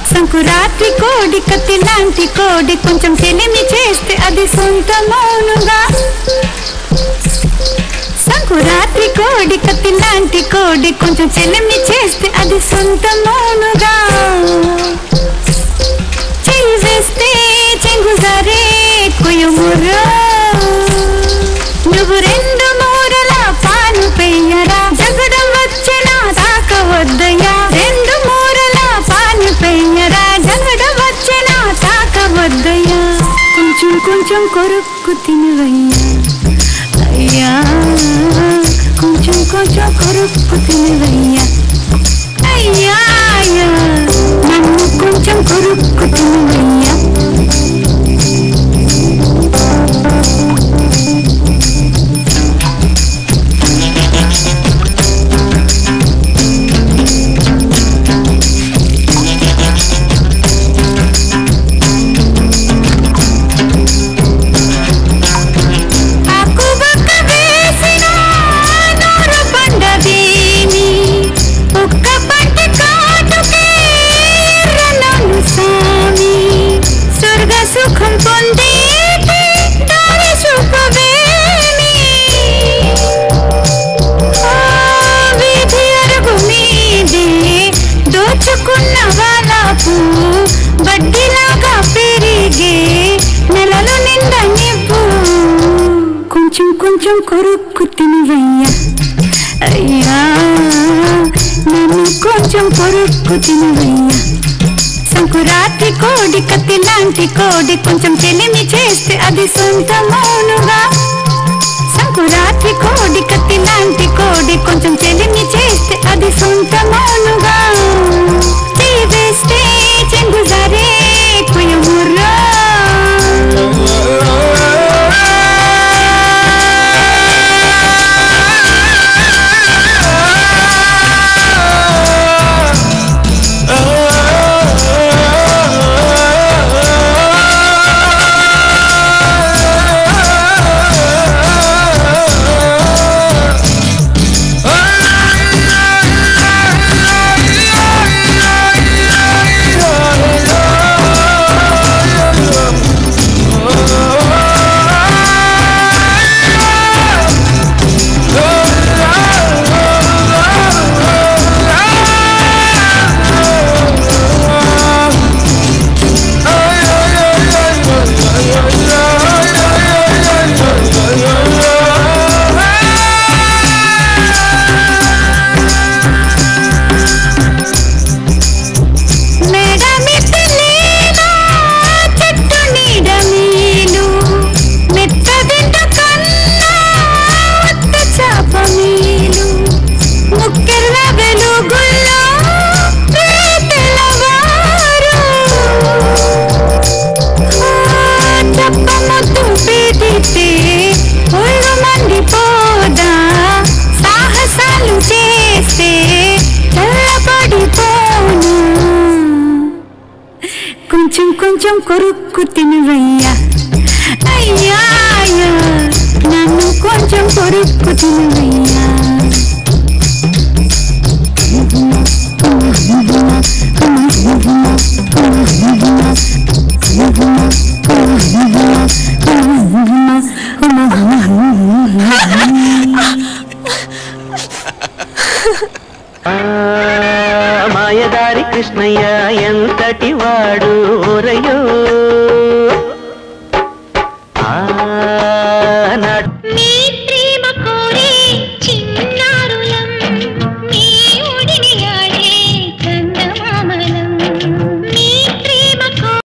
సంకురాత్రి కోడి కత్తి లాంటి కోడి కొంచెం చెలిమి చేస్తే అది సొంతమౌనుగా సంకురాత్రి కోడి కత్తి లాంటి కోడి కొంచెం చెలిమి చేస్తే అది సొంతమౌనుగా చెయ్యి వేస్తే చెంగుజారే కుయుమురా నువ్వు రెండు మూరల పాలు పెయ్యరా జగడం వచ్చిన తాకవద్దయ్యా రెండు మూరల పాలు పెయ్యరా జగడం వచ్చిన తాకవద్దయ్యా కొంచెం కొంచెం కొరుక్కు తినవయ్యా అయ్యా కొంచెం కొంచెం కొరుక్కు తినవయ్యా అయ్యా అయ్యా నన్ను కొంచెం కొరుక్కు తినవయ్యా ఆకుబక్క వేసిన నూరు పండదేమి ఒక్క పంట కాటుకే ఎర్రనోలు సామి స్వర్గ సుఖం పొందేటి దారి చూపవేమి ఆ వీధి అరుగు మీదే దోచుకున్న వాళ్ళకు వడ్డీలాగా పెరిగే నెలలు నిండా నిప్పు కొంచెం కొంచెం కొరుక్కు తినవయ్యా అయ్యా నన్ను కొంచెం కొరుక్కు తినవయ్యా సంకురాత్రి కోడి కత్తి లాంటి కోడి కొంచెం చెలిమి చేస్తే అది సొంతమౌనుగా సంకురాత్రి కోడి కత్తి లాంటి కోడి కొంచెం చెలిమి చేస్తే అది సొంతమౌనుగా చెయ్యి వేస్తే చెంగుజారే కుయముర్రా మేడ మిద్దెలేనా చెట్టు నీడ మీలు మెత్తదింట కన్నా ఒక్క చాప మీలు ముక్కెర్ల వెలుగుల్లో తెల్లవారు చెప్ప ముద్దు పెడితే ఒళ్ళు మండిపోదా సాహసాలు చేస్తే చల్లబడిపోను కొంచెం కొంచెం కొరుక్కు తినవయ్యా అయ్యా అయ్యా నన్ను కొంచెం కొరుక్కు తినవయ్యా మాయదారి కృష్ణయ్య ఎంతటి వాడు ఓరయ్యో